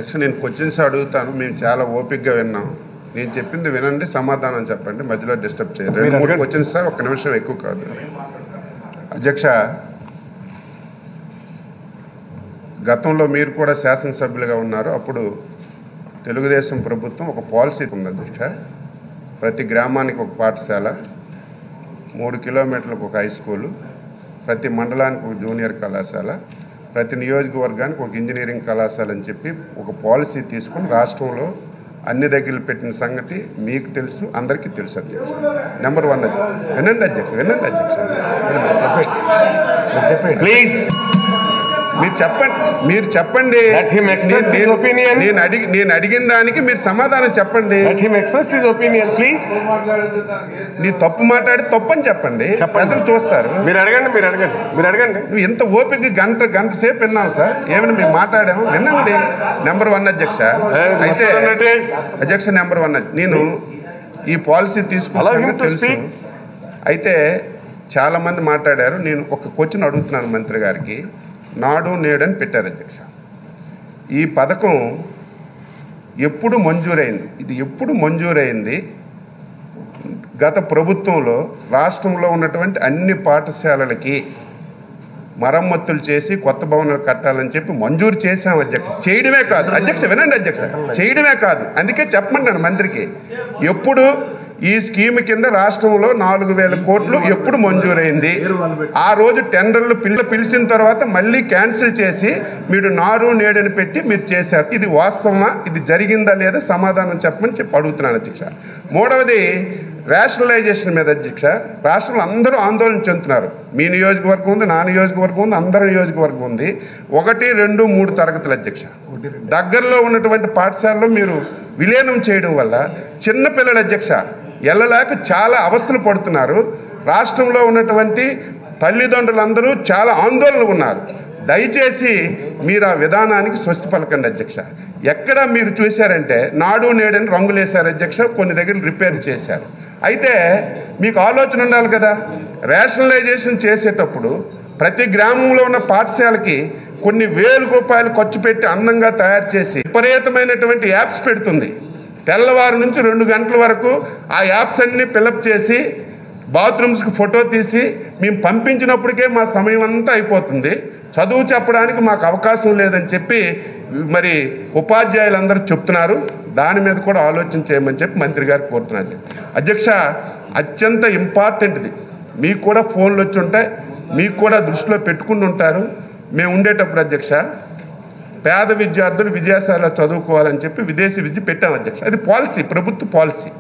అధ్యక్ష నేను క్వశ్చన్స్ అడుగుతాను మేము చాలా ఓపిక్గా విన్నాం నేను చెప్పింది వినండి సమాధానం చెప్పండి మధ్యలో డిస్టర్బ్ చేయరు రెండు మూడు అడగండి. క్వశ్చన్స్ సార్ ఒక్క నిమిషం ఎక్కువ కాదు అధ్యక్ష గతంలో మీరు కూడా శాసనసభ్యులుగా ఉన్నారు అప్పుడు తెలుగుదేశం ప్రభుత్వం ఒక పాలసీ ఉంది అధ్యక్ష ప్రతి గ్రామానికి ఒక పాఠశాల మూడు కిలోమీటర్లకు ఒక హై స్కూలు ప్రతి మండలానికి ఒక జూనియర్ కళాశాల ప్రతి నియోజకవర్గానికి ఒక ఇంజనీరింగ్ కళాశాల అని చెప్పి ఒక పాలసీ తీసుకుని రాష్ట్రంలో అన్ని దగ్గరలు పెట్టిన సంగతి మీకు తెలుసు అందరికీ తెలుసు అధ్యక్ష నెంబర్ వన్ అధ్యక్ష వినండి అధ్యక్ష వినండి అధ్యక్ష ప్లీజ్ మీరు చెప్పండి మీరు చెప్పండి Let him express నేను- his నేను- opinion. నేను అడిగి నేను అడిగిన దానికి మీరు సమాధానం చెప్పండి let him express his opinion please నీ తప్పు మాట్లాడి తప్పు అని చెప్పండి చెప్పండి. ప్రజలు చూస్తారు మీరు అడగండి మీరు అడగండి మీరు అడగండి నువ్వు ఎంత ఓపిక గంట గంట సేపు విన్నాం సార్ ఏమైనా మేము మాట్లాడాము వినండి నెంబర్ వన్ అధ్యక్ష ఏ, అయితే మస్తు అధ్యక్ష నెంబర్ వన్ నేను ఈ పాలసీ Allow తీసుకున్న him సంగతి to తెలుసు speak. అయితే చాలా మంది మాట్లాడారు నేను ఒక క్వశ్చన్ అడుగుతున్నాను మంత్రి గారికి నాడు నేడు అని పెట్టారు అధ్యక్ష ఈ పథకం ఎప్పుడు మంజూరైంది ఇది ఎప్పుడు మంజూరైంది గత ప్రభుత్వంలో రాష్ట్రంలో ఉన్నటువంటి అన్ని పాఠశాలలకి మరమ్మతులు చేసి కొత్త భవనాలు కట్టాలని చెప్పి మంజూరు చేశాం అధ్యక్ష చేయడమే కాదు అధ్యక్ష వినండి అధ్యక్ష చేయడమే కాదు అందుకే చెప్పమంటాను మంత్రికి ఎప్పుడు ఈ స్కీమ్ కింద రాష్ట్రంలో నాలుగు వేల కోట్లు ఎప్పుడు మంజూరైంది ఆ రోజు టెండర్లు పిల్ల పిలిచిన తర్వాత మళ్ళీ క్యాన్సిల్ చేసి మీరు నారు నేడని పెట్టి మీరు చేశారు ఇది వాస్తవమా ఇది జరిగిందా లేదా సమాధానం చెప్పమని చెప్పి అడుగుతున్నాను అధ్యక్ష మూడవది రేషనలైజేషన్ మీద అధ్యక్ష రాష్ట్రంలో అందరూ ఆందోళన చెందుతున్నారు మీ నియోజకవర్గం ఉంది నా నియోజకవర్గం ఉంది అందరి నియోజకవర్గం ఉంది ఒకటి రెండు మూడు తరగతుల అధ్యక్ష దగ్గరలో ఉన్నటువంటి పాఠశాలలో మీరు విలీనం చేయడం వల్ల చిన్నపిల్లల అధ్యక్ష ఎల్లలేక చాలా అవస్థలు పడుతున్నారు రాష్ట్రంలో ఉన్నటువంటి తల్లిదండ్రులందరూ చాలా ఆందోళన ఉన్నారు దయచేసి మీరు ఆ విధానానికి స్వస్తి పలకండి అధ్యక్ష ఎక్కడ మీరు చూశారంటే నాడు నేడని రంగులేశారు అధ్యక్ష కొన్ని దగ్గర రిపేర్ చేశారు అయితే మీకు ఆలోచన ఉండాలి కదా రేషనలైజేషన్ చేసేటప్పుడు ప్రతి గ్రామంలో ఉన్న పాఠశాలకి కొన్ని వేల రూపాయలు ఖర్చు పెట్టి అందంగా తయారు చేసి విపరీతమైనటువంటి యాప్స్ పెడుతుంది తెల్లవారు నుంచి రెండు గంటల వరకు ఆ యాప్స్ అన్ని ఫిలప్ చేసి బాత్రూమ్స్కి ఫోటో తీసి మేము పంపించినప్పటికే మా సమయం అంతా అయిపోతుంది చదువు చెప్పడానికి మాకు అవకాశం లేదని చెప్పి మరి ఉపాధ్యాయులందరూ చెప్తున్నారు దాని మీద కూడా ఆలోచన చేయమని చెప్పి మంత్రి గారు కోరుతున్నారు అధ్యక్ష అత్యంత ఇంపార్టెంట్ది మీకు కూడా ఫోన్లు వచ్చి ఉంటాయి మీకు కూడా దృష్టిలో పెట్టుకుని ఉంటారు మేము ఉండేటప్పుడు అధ్యక్ష పేద విద్యార్థులు విద్యాశాల చదువుకోవాలని చెప్పి విదేశీ విద్య పెట్టాం అధ్యక్ష అది పాలసీ ప్రభుత్వ పాలసీ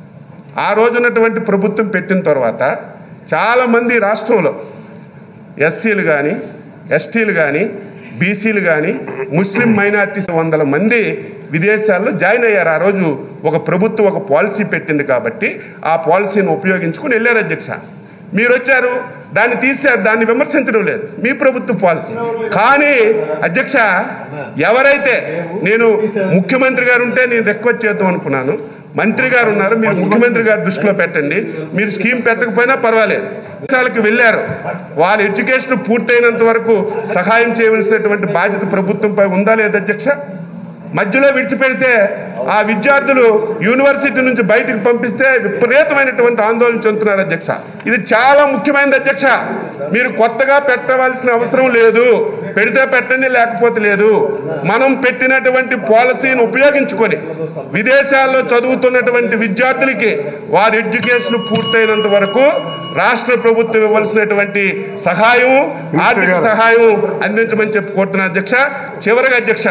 ఆ రోజు ఉన్నటువంటి ప్రభుత్వం పెట్టిన తర్వాత చాలామంది రాష్ట్రంలో ఎస్సీలు కానీ ఎస్టీలు కానీ బీసీలు కానీ ముస్లిం మైనార్టీస్ వందల మంది విదేశాల్లో జాయిన్ అయ్యారు ఆ రోజు ఒక ప్రభుత్వం ఒక పాలసీ పెట్టింది కాబట్టి ఆ పాలసీని ఉపయోగించుకుని వెళ్ళారు అధ్యక్ష మీరు వచ్చారు దాన్ని తీశారు దాన్ని విమర్శించడం లేదు మీ ప్రభుత్వ పాలసీ కానీ అధ్యక్ష ఎవరైతే నేను ముఖ్యమంత్రి గారు ఉంటే నేను రిక్వెస్ట్ చేద్దాం అనుకున్నాను మంత్రి గారు ఉన్నారు మీరు ముఖ్యమంత్రి గారు దృష్టిలో పెట్టండి మీరు స్కీమ్ పెట్టకపోయినా పర్వాలేదు దేశాలకు వెళ్ళారు వాళ్ళ ఎడ్యుకేషన్ పూర్తయినంత వరకు సహాయం చేయవలసినటువంటి బాధ్యత ప్రభుత్వంపై ఉందా లేదా అధ్యక్ష మధ్యలో విడిచిపెడితే ఆ విద్యార్థులు యూనివర్సిటీ నుంచి బయటికి పంపిస్తే విపరీతమైనటువంటి ఆందోళన చెందుతున్నారు అధ్యక్ష ఇది చాలా ముఖ్యమైనది అధ్యక్ష మీరు కొత్తగా పెట్టవలసిన అవసరం లేదు పెడితే పెట్టండి లేకపోతే లేదు మనం పెట్టినటువంటి పాలసీని ఉపయోగించుకొని విదేశాల్లో చదువుతున్నటువంటి విద్యార్థులకి వారి ఎడ్యుకేషన్ పూర్తయినంత వరకు రాష్ట్ర ప్రభుత్వం ఇవ్వాల్సినటువంటి సహాయం ఆర్థిక సహాయం అందించమని చెప్పి కోరుతున్నారు అధ్యక్ష చివరిగా అధ్యక్ష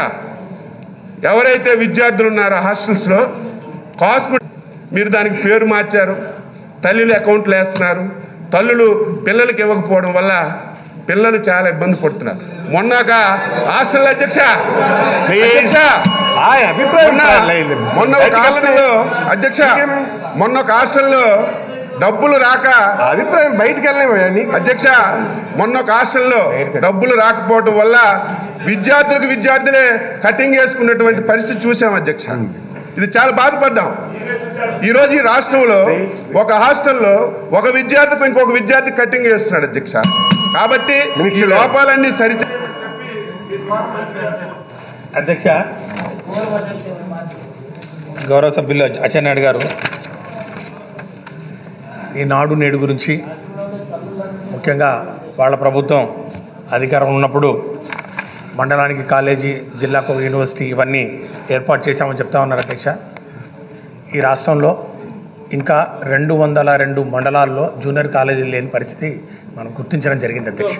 ఎవరైతే విద్యార్థులు ఉన్నారో హాస్టల్స్లో కాస్మెట్ మీరు దానికి పేరు మార్చారు తల్లిలు అకౌంట్లు వేస్తున్నారు తల్లులు పిల్లలకి ఇవ్వకపోవడం వల్ల పిల్లలు చాలా ఇబ్బంది పడుతున్నారు మొన్న ఒక హాస్టల్ అధ్యక్ష అధ్యక్ష ఆ అభిప్రాయం మొన్న లేదు. మొన్న ఒక హాస్టల్లో అధ్యక్ష మొన్న ఒక హాస్టల్లో డబ్బులు రాక ఆ అభిప్రాయం బయటికి వెళ్ళలేమయ్యా నీకు అధ్యక్ష మొన్న ఒక హాస్టల్లో డబ్బులు రాకపోవడం వల్ల విద్యార్థులకు విద్యార్థులే కటింగ్ వేసుకున్నటువంటి పరిస్థితి చూసాం అధ్యక్ష ఇది చాలా బాధపడ్డాం ఈరోజు ఈ రాష్ట్రంలో ఒక హాస్టల్లో ఒక విద్యార్థికి ఇంకొక విద్యార్థి కటింగ్ వేస్తున్నాడు అధ్యక్ష కాబట్టి ఈ లోపాలన్నీ సరి అధ్యక్ష గౌరవ సభ్యులు అచ్- అచ్చెన్నాయుడు గారు ఈ నాడు నేడు గురించి ముఖ్యంగా వాళ్ళ ప్రభుత్వం అధికారం ఉన్నప్పుడు మండలానికి కాలేజీ జిల్లాకు ఒక యూనివర్సిటీ ఇవన్నీ ఏర్పాటు చేశామని చెప్తా ఉన్నారు అధ్యక్ష ఈ రాష్ట్రంలో ఇంకా రెండు వందల రెండు మండలాల్లో జూనియర్ కాలేజీలు లేని పరిస్థితి మనం గుర్తించడం జరిగింది అధ్యక్ష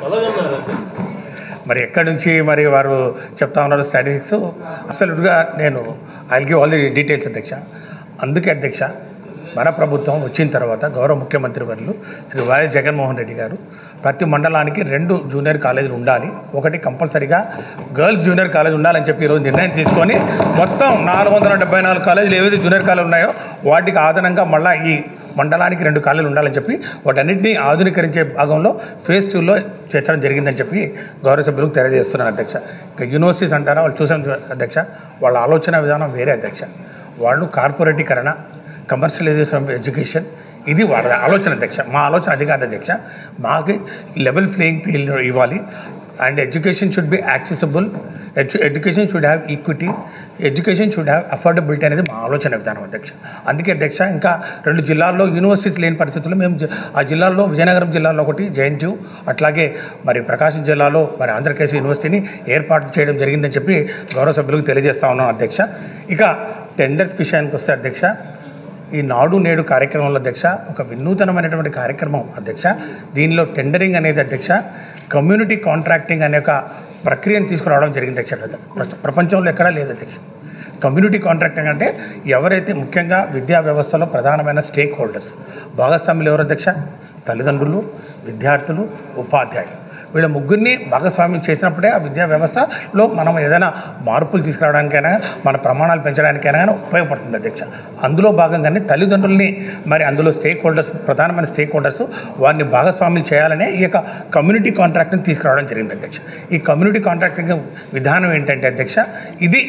మరి ఎక్కడి నుంచి మరి వారు చెప్తా ఉన్నారు స్టాటిస్టిక్స్ అబ్సల్యూట్గా నేను I give all the details అధ్యక్ష అందుకే అధ్యక్ష మన ప్రభుత్వం వచ్చిన తర్వాత గౌరవ ముఖ్యమంత్రి వర్యులు శ్రీ వైఎస్ జగన్మోహన్ రెడ్డి గారు ప్రతి మండలానికి రెండు జూనియర్ కాలేజీలు ఉండాలి ఒకటి కంపల్సరీగా గర్ల్స్ జూనియర్ కాలేజ్ ఉండాలని చెప్పి ఈరోజు నిర్ణయం తీసుకొని మొత్తం నాలుగు వందల డెబ్బై నాలుగు కాలేజీలు ఏవైతే జూనియర్ కాలేజీలు ఉన్నాయో వాటికి ఆదనంగా మళ్ళీ ఈ మండలానికి రెండు కాలేజీలు ఉండాలని చెప్పి వాటన్నిటిని ఆధునీకరించే భాగంలో ఫేజ్ టూలో చేర్చడం జరిగిందని చెప్పి గౌరవ సభ్యులకు తెలియజేస్తున్నాను అధ్యక్ష ఇక యూనివర్సిటీస్ అంటారా వాళ్ళు చూసాం అధ్యక్ష వాళ్ళ ఆలోచన విధానం వేరే అధ్యక్ష వాళ్ళు కార్పొరేటీకరణ కమర్షియలైజేషన్ ఆఫ్ ఎడ్యుకేషన్ ఇది వాళ్ళ ఆలోచన అధ్యక్ష మా ఆలోచన అది కాదు అధ్యక్ష మాకు లెవెల్ ప్లేయింగ్ ఫీల్డ్ ఇవ్వాలి and education should be accessible education should have equity education should have affordability అనేది మా ఆలోచన విధానం అధ్యక్ష అందుకే అధ్యక్ష ఇంకా రెండు జిల్లాల్లో యూనివర్సిటీస్ లేని పరిస్థితుల్లో మేము జ- ఆ జిల్లాల్లో విజయనగరం జిల్లాలో ఒకటి జేఎన్టీయూ అట్లాగే మరి ప్రకాశం జిల్లాలో మరి ఆంధ్రకేశ్ యూనివర్సిటీని ఏర్పాటు చేయడం జరిగిందని చెప్పి గౌరవ సభ్యులకు తెలియజేస్తా ఉన్నాం అధ్యక్ష ఇక టెండర్స్ విషయానికి వస్తే అధ్యక్ష ఈ నాడు నేడు కార్యక్రమంలో అధ్యక్ష ఒక వినూతనమైనటువంటి కార్యక్రమం అధ్యక్ష దీనిలో టెండరింగ్ అనేది అధ్యక్ష కమ్యూనిటీ కాంట్రాక్టింగ్ అనే ఒక ప్రక్రియను తీసుకురావడం జరిగింది అధ్యక్ష ప్ర- ప్రపంచంలో ఎక్కడా లేదు అధ్యక్ష కమ్యూనిటీ కాంట్రాక్టింగ్ అంటే ఎవరైతే ముఖ్యంగా విద్యా వ్యవస్థలో ప్రధానమైన స్టేక్ హోల్డర్స్ భాగస్వాములు ఎవరు అధ్యక్ష తల్లిదండ్రులు విద్యార్థులు ఉపాధ్యాయులు వీళ్ళ ముగ్గురిని భాగస్వామ్యం చేసినప్పుడే ఆ విద్యా వ్యవస్థలో మనం ఏదైనా మార్పులు తీసుకురావడానికైనా మన ప్రమాణాలు పెంచడానికైనా కానీ ఉపయోగపడుతుంది అధ్యక్ష అందులో భాగంగానే తల్లిదండ్రుల్ని మరి అందులో స్టేక్ హోల్డర్స్ ప్రధానమైన స్టేక్ హోల్డర్స్ వారిని భాగస్వామ్యం చేయాలనే ఈ యొక్క కమ్యూనిటీ కాంట్రాక్ట్ని తీసుకురావడం జరిగింది అధ్యక్ష ఈ కమ్యూనిటీ కాంట్రాక్టింగ్ విధానం ఏంటంటే అధ్యక్ష ఇది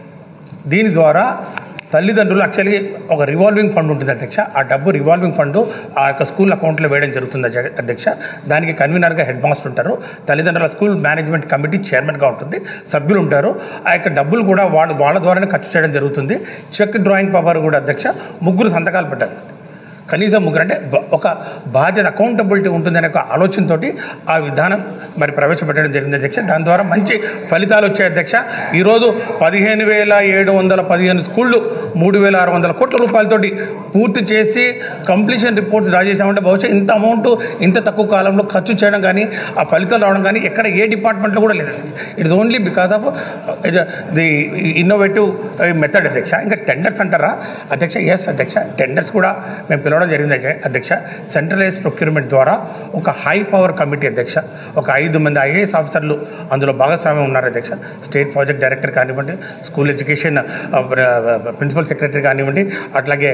దీని ద్వారా తల్లిదండ్రులు యాక్చువల్లీ ఒక రివాల్వింగ్ ఫండ్ ఉంటుంది అధ్యక్ష ఆ డబ్బు రివాల్వింగ్ ఫండ్ ఆ యొక్క స్కూల్ అకౌంట్లో వేయడం జరుగుతుంది అధ్య- అధ్యక్ష దానికి కన్వీనర్గా హెడ్ మాస్టర్ ఉంటారు తల్లిదండ్రుల స్కూల్ మేనేజ్మెంట్ కమిటీ చైర్మన్గా ఉంటుంది సభ్యులు ఉంటారు ఆ యొక్క డబ్బులు కూడా వాళ్ళ వాళ్ళ ద్వారానే ఖర్చు చేయడం జరుగుతుంది చెక్ డ్రాయింగ్ పవర్ కూడా అధ్యక్ష ముగ్గురు సంతకాలు పెట్టాలి కనీసం ముగ్గురు అంటే బ- ఒక బాధ్యత అకౌంటబిలిటీ ఉంటుందనే ఒక ఆలోచనతోటి ఆ విధానం మరి ప్రవేశపెట్టడం జరిగింది అధ్యక్ష దాని ద్వారా మంచి ఫలితాలు వచ్చాయి అధ్యక్ష ఈరోజు పదిహేను వేల ఏడు వందల పదిహేను స్కూళ్ళు మూడు వేల ఆరు వందల కోట్ల రూపాయలతోటి పూర్తి చేసి కంప్లీషన్ రిపోర్ట్స్ డ్రా చేసామంటే బహుశా ఇంత అమౌంట్ ఇంత తక్కువ కాలంలో ఖర్చు చేయడం కానీ ఆ ఫలితాలు రావడం కానీ ఎక్కడ ఏ డిపార్ట్మెంట్లో కూడా లేదు it's only because of the innovative method అధ్యక్ష ఇంకా టెండర్స్ అంటారా అధ్యక్ష ఎస్ అధ్యక్ష టెండర్స్ కూడా మేము పిలవడం జరిగింది అధ్య- అధ్యక్ష సెంట్రలైజ్ ప్రొక్యూర్మెంట్ ద్వారా ఒక హై పవర్ కమిటీ అధ్యక్ష ఒక ఐదు మంది ఐఏఎస్ ఆఫీసర్లు అందులో భాగస్వామ్యం ఉన్నారు అధ్యక్ష స్టేట్ ప్రాజెక్ట్ డైరెక్టర్ కానివ్వండి స్కూల్ ఎడ్యుకేషన్ ప్రిన్సిపల్ సెక్రటరీ కానివ్వండి అట్లాగే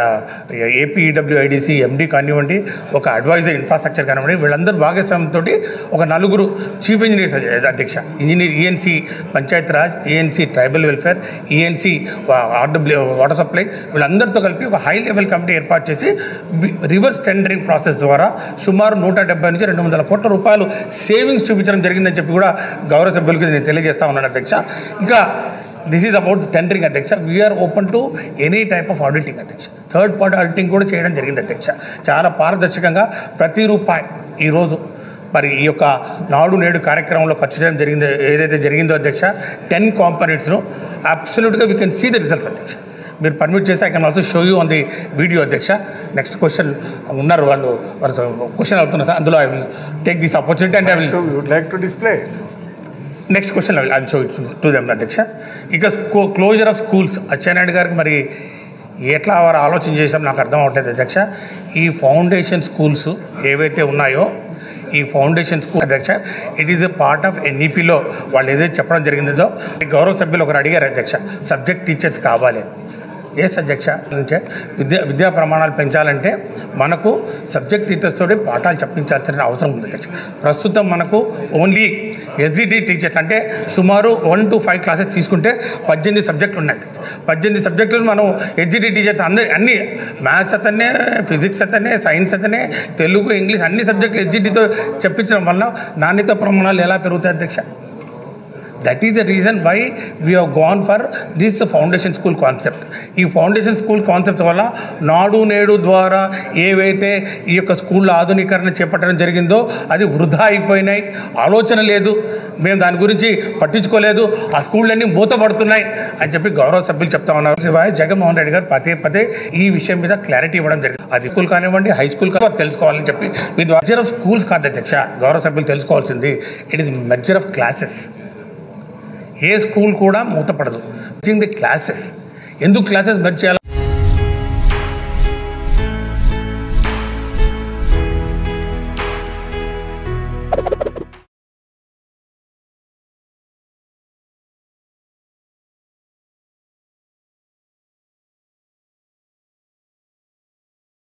ఏపీఈడబ్ల్యూఐడిసి ఎండి కానివ్వండి ఒక అడ్వైజర్ ఇన్ఫ్రాస్ట్రక్చర్ కానివ్వండి వీళ్ళందరూ భాగస్వామ్యంతో ఒక నలుగురు చీఫ్ ఇంజనీర్స్ అధ్యక్ష engineer ENC Panchayat Raj ENC tribal welfare ENC RW water supply వీళ్ళందరితో కలిపి ఒక హై లెవెల్ కమిటీ ఏర్పాటు చేసి వి- రివర్స్ టెండరింగ్ ప్రాసెస్ ద్వారా సుమారు నూట డెబ్బై నుంచి రెండు వందల కోట్ల రూపాయలు సేవింగ్స్ చూపించడం జరిగిందని చెప్పి కూడా గౌరవ సభ్యులకు నేను తెలియజేస్తా ఉన్నాను అధ్యక్ష ఇంకా దిస్ ఈజ్ అబౌట్ టెండరింగ్ అధ్యక్ష we are open to any type of auditing అధ్యక్ష థర్డ్ పార్టీ ఆడిటింగ్ కూడా చేయడం జరిగింది అధ్యక్ష చాలా పారదర్శకంగా ప్రతి రూపాయి ఈరోజు మరి ఈ యొక్క నాడు నేడు కార్యక్రమంలో ఖర్చు చేయడం జరిగిందో ఏదైతే జరిగిందో అధ్యక్ష టెన్ కాంపనెంట్స్ను అబ్సల్యూట్గా we can see the results అధ్యక్ష మీరు పర్మిట్ చేస్తే I can also show you on the video అధ్యక్ష నెక్స్ట్ క్వశ్చన్ ఉన్నారు వాళ్ళు క్వశ్చన్ అవుతున్నారు సార్ అందులో I will take this opportunity and I will So we would like to display. Next question I show to them అధ్యక్ష ఇక స్కూ closure of schools Atchannaidu గారికి మరి ఎట్లా వారు ఆలోచన చేసాం నాకు అర్థం అవట్లేదు అధ్యక్ష ఈ ఫౌండేషన్ స్కూల్స్ ఏవైతే ఉన్నాయో ఈ ఫౌండేషన్ స్కూల్ అధ్యక్ష it is a part of ఎన్ఈపిలో వాళ్ళు ఏదైతే చెప్పడం జరిగిందో గౌరవ సభ్యులు ఒకరు అడిగారు అధ్యక్ష సబ్జెక్ట్ టీచర్స్ కావాలి అని ఎస్ అధ్యక్ష అంటే విద్యా విద్యా ప్రమాణాలు పెంచాలంటే మనకు సబ్జెక్ట్ టీచర్స్ తోటి పాఠాలు చెప్పించాల్సిన అవసరం ఉంది అధ్యక్ష ప్రస్తుతం మనకు ఓన్లీ ఎస్జిటి టీచర్స్ అంటే సుమారు వన్ టు ఫైవ్ క్లాసెస్ తీసుకుంటే పద్దెనిమిది సబ్జెక్టులు ఉన్నాయి అధ్యక్ష. పద్దెనిమిది సబ్జెక్టులు మనం ఎస్జిటి టీచర్స్ అందరి అన్ని మ్యాథ్స్ అతనే ఫిజిక్స్ అతనే సైన్స్ అతనే తెలుగు ఇంగ్లీష్ అన్ని సబ్జెక్టులు ఎస్జిటితో చెప్పించడం వల్ల నాణ్యత ప్రమాణాలు ఎలా పెరుగుతాయి అధ్యక్ష that is the reason why we have gone for this foundation school concept ఈ ఫౌండేషన్ స్కూల్ కాన్సెప్ట్ వల్ల నాడు నేడు ద్వారా ఏవైతే ఈ యొక్క స్కూళ్ళ ఆధునీకరణ చేపట్టడం జరిగిందో అది వృధా అయిపోయినాయి ఆలోచన లేదు మేము దాని గురించి పట్టించుకోలేదు ఆ స్కూళ్ళన్నీ మూతపడుతున్నాయి అని చెప్పి గౌరవ సభ్యులు చెప్తా ఉన్నారు శివాయ్ జగన్మోహన్ రెడ్డి గారు పదే పదే ఈ విషయం మీద క్లారిటీ ఇవ్వడం జరిగింది అది స్కూల్ కానివ్వండి హై స్కూల్ కానివ్వండి తెలుసుకోవాలని చెప్పి మీ మెజర్ ఆఫ్ స్కూల్స్ కాదు అధ్యక్ష గౌరవ సభ్యులు తెలుసుకోవాల్సింది it is merger of classes ఏ స్కూల్ కూడా మూతపడదు ది క్లాసెస్ ఎందుకు క్లాసెస్ మెర్జ్ చేయాలి